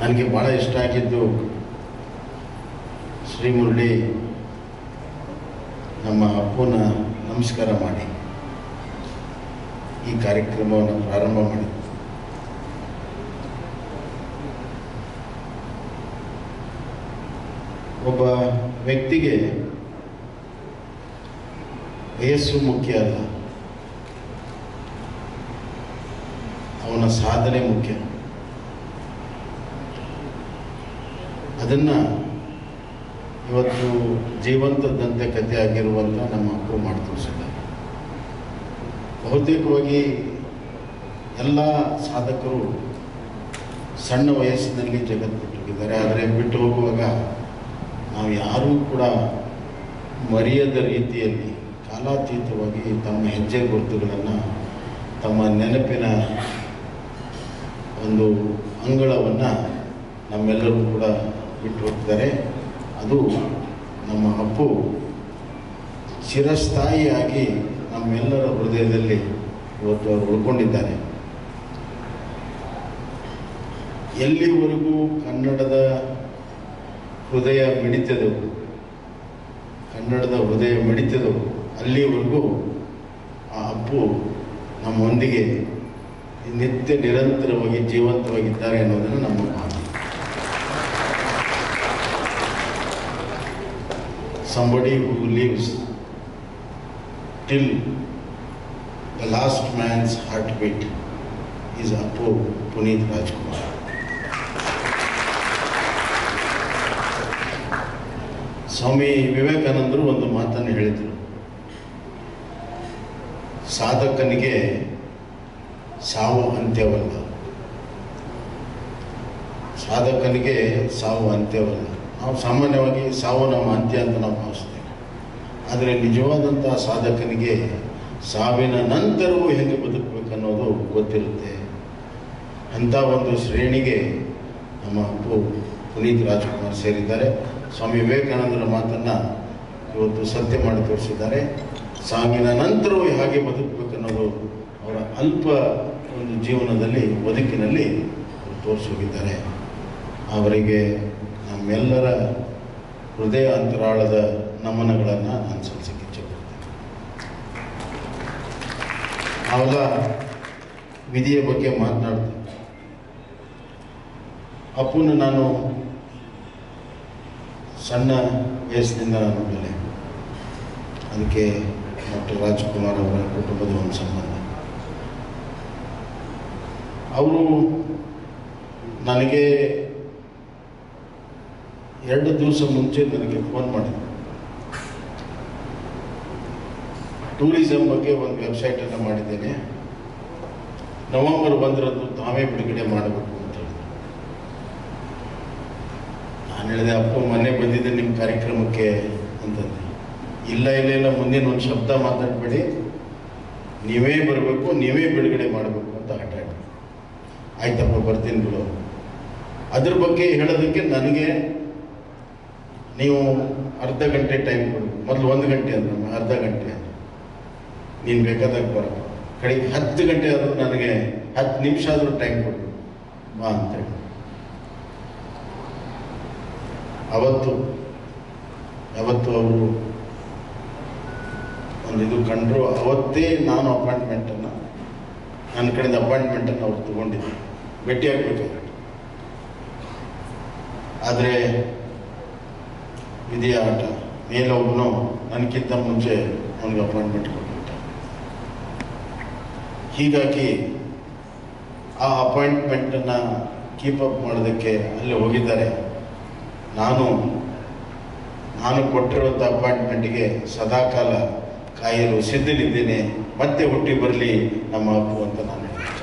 ನನಗೆ ಭಾಳ ಇಷ್ಟ ಆಗಿದ್ದು ಶ್ರೀ ಮುರಳಿ ನಮ್ಮ ಅಪ್ಪನ ನಮಸ್ಕಾರ ಮಾಡಿ ಈ ಕಾರ್ಯಕ್ರಮವನ್ನು ಪ್ರಾರಂಭ ಮಾಡಿದ್ದು ಒಬ್ಬ ವ್ಯಕ್ತಿಗೆ ವಯಸ್ಸು ಮುಖ್ಯ ಅಲ್ಲ ಅವನ ಸಾಧನೆ ಮುಖ್ಯ ಅದನ್ನು ಇವತ್ತು ಜೀವಂತ ದಂತಕಥೆ ಆಗಿರುವಂಥ ನಮ್ಮ ಅಪ್ಪು ಮಾಡಿ ತೋರಿಸಿದ್ದಾರೆ ಬಹುತೇಕವಾಗಿ ಎಲ್ಲ ಸಾಧಕರು ಸಣ್ಣ ವಯಸ್ಸಿನಲ್ಲಿ ಜಗತ್ತು ಬಿಟ್ಟು ಹೋಗಿದ್ದಾರೆ ಆದರೆ ಬಿಟ್ಟು ಹೋಗುವಾಗ ನಾವು ಯಾರೂ ಕೂಡ ಮರೆಯದ ರೀತಿಯಲ್ಲಿ ಕಾಲಾತೀತವಾಗಿ ತಮ್ಮ ಹೆಜ್ಜೆ ಗುರುತುಗಳನ್ನು ತಮ್ಮ ನೆನಪಿನ ಒಂದು ಅಂಗಳವನ್ನು ನಮ್ಮೆಲ್ಲರೂ ಕೂಡ ಬಿಟ್ಟು ಹೋಗ್ತಾರೆ ಅದು ನಮ್ಮ ಅಪ್ಪು ಚಿರಸ್ಥಾಯಿಯಾಗಿ ನಮ್ಮೆಲ್ಲರ ಹೃದಯದಲ್ಲಿ ಇವತ್ತು ಅವರು ಉಳ್ಕೊಂಡಿದ್ದಾರೆ ಎಲ್ಲಿವರೆಗೂ ಕನ್ನಡದ ಹೃದಯ ಮಿಡಿತದವು ಕನ್ನಡದ ಹೃದಯ ಮಿಡಿತದವು ಅಲ್ಲಿವರೆಗೂ ಆ ಅಪ್ಪು ನಮ್ಮೊಂದಿಗೆ ನಿತ್ಯ ನಿರಂತರವಾಗಿ ಜೀವಂತವಾಗಿದ್ದಾರೆ ಅನ್ನೋದನ್ನು ನಮ್ಮ ಭಾವನೆ somebody who lives till the last man's heartbeat is Apu Puneet Rajkumar. ಸ್ವಾಮಿ ವಿವೇಕಾನಂದರು ಒಂದು ಮಾತನ್ನು ಹೇಳಿದರು ಸಾಧಕನಿಗೆ ಸಾವು ಅಂತ್ಯವಲ್ಲ ಸಾಧಕನಿಗೆ ಸಾವು ಅಂತ್ಯವಲ್ಲ ನಾವು ಸಾಮಾನ್ಯವಾಗಿ ಸಾವು ನಮ್ಮ ಅಂತ್ಯ ಅಂತ ನಾವು ಭಾವಿಸ್ತೇವೆ ಆದರೆ ನಿಜವಾದಂಥ ಸಾಧಕನಿಗೆ ಸಾವಿನ ನಂತರವೂ ಹೇಗೆ ಬದುಕಬೇಕನ್ನೋದು ಗೊತ್ತಿರುತ್ತೆ ಅಂಥ ಒಂದು ಶ್ರೇಣಿಗೆ ನಮ್ಮ ಅಪ್ಪು ಪುನೀತ್ ರಾಜ್ಕುಮಾರ್ ಸೇರಿದ್ದಾರೆ ಸ್ವಾಮಿ ವಿವೇಕಾನಂದರ ಮಾತನ್ನು ಇವತ್ತು ಸತ್ಯ ಮಾಡಿ ತೋರಿಸಿದ್ದಾರೆ ಸಾವಿನ ನಂತರವೂ ಹೇಗೆ ಬದುಕಬೇಕನ್ನೋದು ಅವರ ಅಲ್ಪ ಒಂದು ಜೀವನದಲ್ಲಿ ಬದುಕಿನಲ್ಲಿ ಅವರು ತೋರಿಸೋಗಿದ್ದಾರೆ ಅವರಿಗೆ ನಮ್ಮೆಲ್ಲರ ಹೃದಯ ಅಂತರಾಳದ ನಮನಗಳನ್ನು ನಾನು ಸಲ್ಲಿಸಕ್ಕೆ ಇಚ್ಛೆಪಡ್ತೇನೆ ನಾವೆಲ್ಲ ವಿಧಿಯ ಬಗ್ಗೆ ಮಾತನಾಡ್ತೇವೆ ಅಪ್ಪನ ನಾನು ಸಣ್ಣ ವಯಸ್ಸಿನಿಂದ ನಾನು ಬೆಲೆ ಅದಕ್ಕೆ ಡಾಕ್ಟರ್ ರಾಜ್ಕುಮಾರ್ ಅವರ ಕುಟುಂಬದ ಒಂದು ಸಂಬಂಧ ಅವರು ನನಗೆ ಎರಡು ದಿವಸ ಮುಂಚೆ ನನಗೆ ಫೋನ್ ಮಾಡಿದರು ಟೂರಿಸಂ ಬಗ್ಗೆ ಒಂದು ವೆಬ್ಸೈಟನ್ನು ಮಾಡಿದ್ದೇನೆ ನವೆಂಬರ್ ಒಂದರಂದು ತಾವೇ ಬಿಡುಗಡೆ ಮಾಡಬೇಕು ಅಂತ ಹೇಳಿದ್ರು ನಾನು ಹೇಳಿದೆ ಅಪ್ಪ ಮೊನ್ನೆ ಬಂದಿದ್ದೆ ನಿಮ್ಮ ಕಾರ್ಯಕ್ರಮಕ್ಕೆ ಅಂತಂದೆ ಇಲ್ಲ ಇಲ್ಲ ಇಲ್ಲ ಮುಂದಿನ ಒಂದು ಶಬ್ದ ಮಾತಾಡಬೇಡಿ ನೀವೇ ಬರಬೇಕು ನೀವೇ ಬಿಡುಗಡೆ ಮಾಡಬೇಕು ಅಂತ ಹಠ ಹಿಡಿದ್ರು. ಆಯ್ತಪ್ಪ ಬರ್ತೀನಿ ಬಿಡು ಅದ್ರ ಬಗ್ಗೆ ಹೇಳೋದಕ್ಕೆ ನನಗೆ ನೀವು ಅರ್ಧ ಗಂಟೆ ಟೈಮ್ ಕೊಡು ಮೊದಲು ಒಂದು ಗಂಟೆ ಅಂದ್ರೆ ಅರ್ಧ ಗಂಟೆ ಅಂದ್ರೆ ನೀನು ಬೇಕಾದಾಗ ಬರ ಕಡೆಗೆ ಹತ್ತು ಗಂಟೆ ಆದರೂ ನನಗೆ ಹತ್ತು ನಿಮಿಷ ಆದರೂ ಟೈಮ್ ಕೊಡು ಬಾ ಅಂತೇಳಿ ಅವತ್ತು ಯಾವತ್ತು ಅವರು ಒಂದು ಇದು ಕಂಡ್ರು ಅವತ್ತೇ ನಾನು ಅಪಾಯಿಂಟ್ಮೆಂಟನ್ನು ನನ್ನ ಕಡೆಯಿಂದ ಅಪಾಯಿಂಟ್ಮೆಂಟನ್ನು ಅವ್ರು ತೊಗೊಂಡಿದ್ದೆ ಭೇಟಿ ಆಗಬೇಕಾಗಿತ್ತು ಆದರೆ ವಿಧಿಯ ಆಟ ಮೇಲೊಬ್ಬನು ನನಗಿಂತ ಮುಂಚೆ ಅವನಿಗೆ ಅಪಾಯಿಂಟ್ಮೆಂಟ್ ಕೊಟ್ಬಿಟ್ಟ ಹೀಗಾಗಿ ಆ ಅಪಾಯಿಂಟ್ಮೆಂಟನ್ನು ಕೀಪ್ ಅಪ್ ಮಾಡೋದಕ್ಕೆ ಅಲ್ಲಿ ಹೋಗಿದ್ದಾರೆ ನಾನು ನಾನು ಕೊಟ್ಟಿರುವಂಥ ಅಪಾಯಿಂಟ್ಮೆಂಟಿಗೆ ಸದಾಕಾಲ ಕಾಯಲು ಸಿದ್ಧನಿದ್ದೇನೆ ಮತ್ತೆ ಹುಟ್ಟಿ ಬರಲಿ ನಮ್ಮ ಅಪ್ಪು ಅಂತ ನಾನು ಹೇಳ್ತೀನಿ